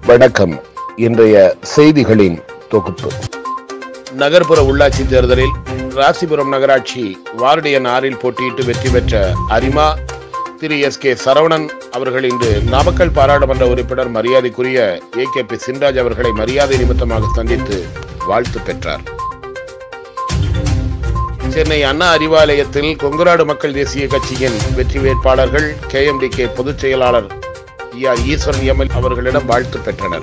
வணக்கம் இன்றைய செய்திகளின் தொகுப்பு நகர்ப்புற உள்ளாட்சி தேர்தலில் ராசிபுரம் நகராட்சி வார்டு எண் ஆறில் போட்டியிட்டு வெற்றி பெற்ற அரிமா திரு எஸ் கே சரவணன் அவர்கள் இன்று நாமக்கல் பாராளுமன்ற உறுப்பினர் மரியாதைக்குரிய ஏ கே பி சின்ராஜ் அவர்களை மரியாதை நிமித்தமாக சந்தித்து வாழ்த்து பெற்றார் சென்னை அண்ணா அறிவாலயத்தில் கொங்குநாடு மக்கள் தேசிய கட்சியின் வெற்றி வேட்பாளர்கள் கே எம் டி கே பொதுச் செயலாளர் இ ஆர் ஈஸ்வரன் எம்எல் அவர்களிடம் வாழ்த்து பெற்றனர்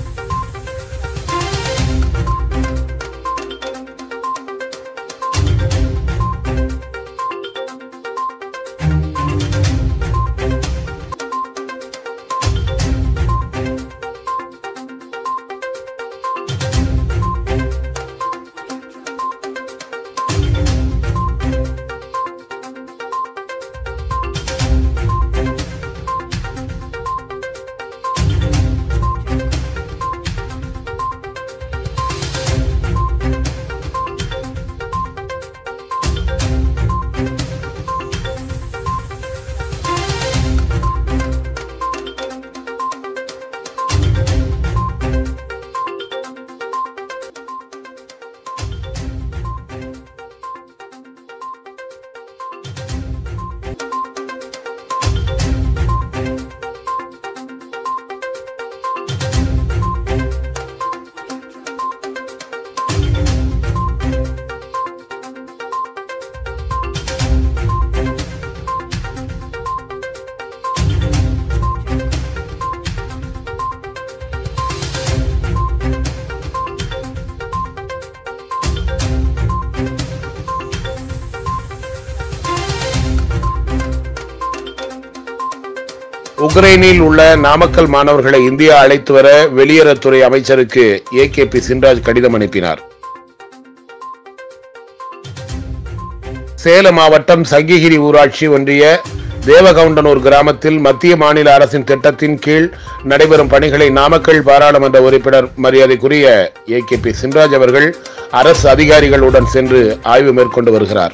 உக்ரைனில் உள்ள நாமக்கல் மாணவர்களை இந்தியா அழைத்து வர வெளியுறவுத்துறை அமைச்சருக்கு ஏ கே பி சின்ராஜ் கடிதம் அனுப்பினார் சேலம் மாவட்டம் சங்கிகிரி ஊராட்சி ஒன்றிய தேவகவுண்டனூர் கிராமத்தில் மத்திய மாநில அரசின் திட்டத்தின் கீழ் நடைபெறும் பணிகளை நாமக்கல் பாராளுமன்ற உறுப்பினர் மரியாதைக்குரிய ஏ கே பி சின்ராஜ் அவர்கள் அரசு அதிகாரிகளுடன் சென்று ஆய்வு மேற்கொண்டு வருகிறார்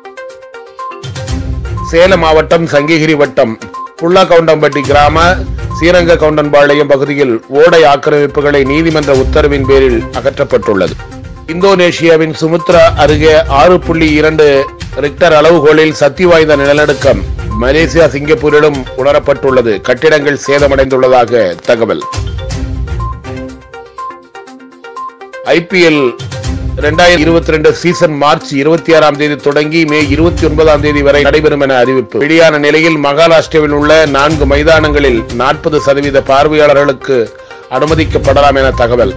சேலம் மாவட்டம் சங்கிகிரி வட்டம் புல்லாக்கவுண்டம்பட்டி கிராம சீரங்க கவுண்டன்பாளையம் பகுதியில் ஓடை ஆக்கிரமிப்புகளை நீதிமன்ற உத்தரவின் பேரில் அகற்றப்பட்டுள்ளது இந்தோனேஷியாவின் சுமுத்ரா அருகே ஆறு புள்ளி இரண்டு ரிக்டர் அளவுகோலில் சக்தி வாய்ந்த நிலநடுக்கம் மலேசியா சிங்கப்பூரிலும் உணரப்பட்டுள்ளது கட்டிடங்கள் சேதமடைந்துள்ளதாக தகவல் ஐபிஎல் இரண்டாயிரத்தி இருபத்தி ரெண்டு சீசன் மார்ச் இருபத்தி ஆறாம் தேதி தொடங்கி மே இருபத்தி ஒன்பதாம் தேதி வரை நடைபெறும் என அறிவிப்பு வெளியான நிலையில் மகாராஷ்டிராவில் உள்ள நான்கு மைதானங்களில் நாற்பது சதவீத பார்வையாளர்களுக்கு அனுமதிக்கப்படலாம் என தகவல்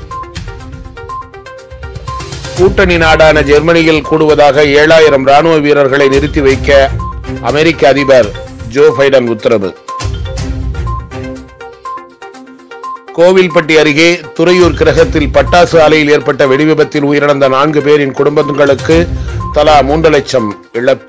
கூட்டணி நாடான ஜெர்மனியில் கூடுவதாக ஏழாயிரம் ராணுவ வீரர்களை நிறுத்தி வைக்க அமெரிக்க அதிபர் ஜோ பைடன் உத்தரவு கோவில்பட்டி அருகே துறையூர் கிரகத்தில் பட்டாசு ஆலையில் ஏற்பட்ட வெடிவிபத்தில் உயிரிழந்த நான்கு பேரின் குடும்பங்களுக்கு தலா மூன்று லட்சம் இழப்பு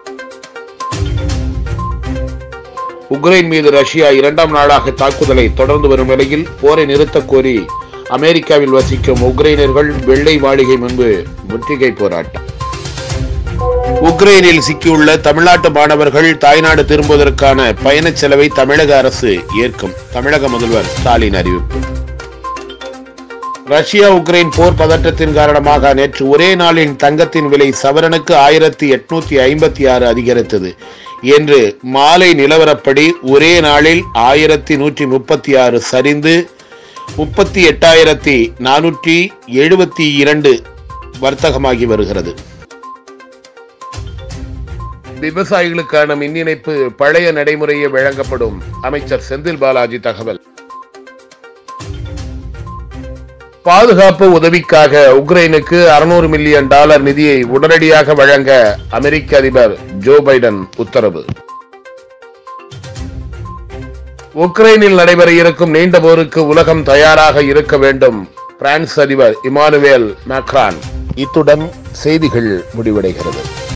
உக்ரைன் மீது ரஷ்யா இரண்டாம் நாளாக தாக்குதலை தொடர்ந்து வரும் நிலையில் போரை நிறுத்தக் கோரி அமெரிக்காவில் வசிக்கும் உக்ரைனர்கள் வெள்ளை மாளிகை முன்பு முற்றுகை போராட்டம் உக்ரைனில் சிக்கியுள்ள தமிழ்நாட்டு மாணவர்கள் தாய்நாடு திரும்புவதற்கான பயணச் செலவை தமிழக அரசு ஏற்கும் தமிழக முதல்வர் ஸ்டாலின் அறிவிப்பு ரஷ்யா உக்ரைன் போர் பதற்றத்தின் காரணமாக நேற்று ஒரே நாளின் தங்கத்தின் விலை சவரனுக்கு ஆயிரத்தி எட்நூத்தி ஐம்பத்தி ஆறு அதிகரித்தது என்று மாலை நிலவரப்படி ஒரே நாளில் ஆயிரத்தி நூற்றி முப்பத்தி ஆறு சரிந்து முப்பத்தி எட்டாயிரத்தி நானூற்றி எழுபத்தி இரண்டு வர்த்தகமாகி வருகிறது விவசாயிகளுக்கான மின் இணைப்பு பழைய நடைமுறையை வழங்கப்படும் அமைச்சர் செந்தில் பாலாஜி தகவல் பாதுகாப்பு உதவிக்காக உக்ரைனுக்கு அறுநூறு மில்லியன் டாலர் நிதியை உடனடியாக வழங்க அமெரிக்க அதிபர் ஜோ பைடன் உத்தரவு உக்ரைனில் நடைபெற இருக்கும் நீண்ட போருக்கு உலகம் தயாராக இருக்க வேண்டும் பிரான்ஸ் அதிபர் இமானுவேல் மேக்ரான் இத்துடன் செய்திகள் முடிவடைகிறது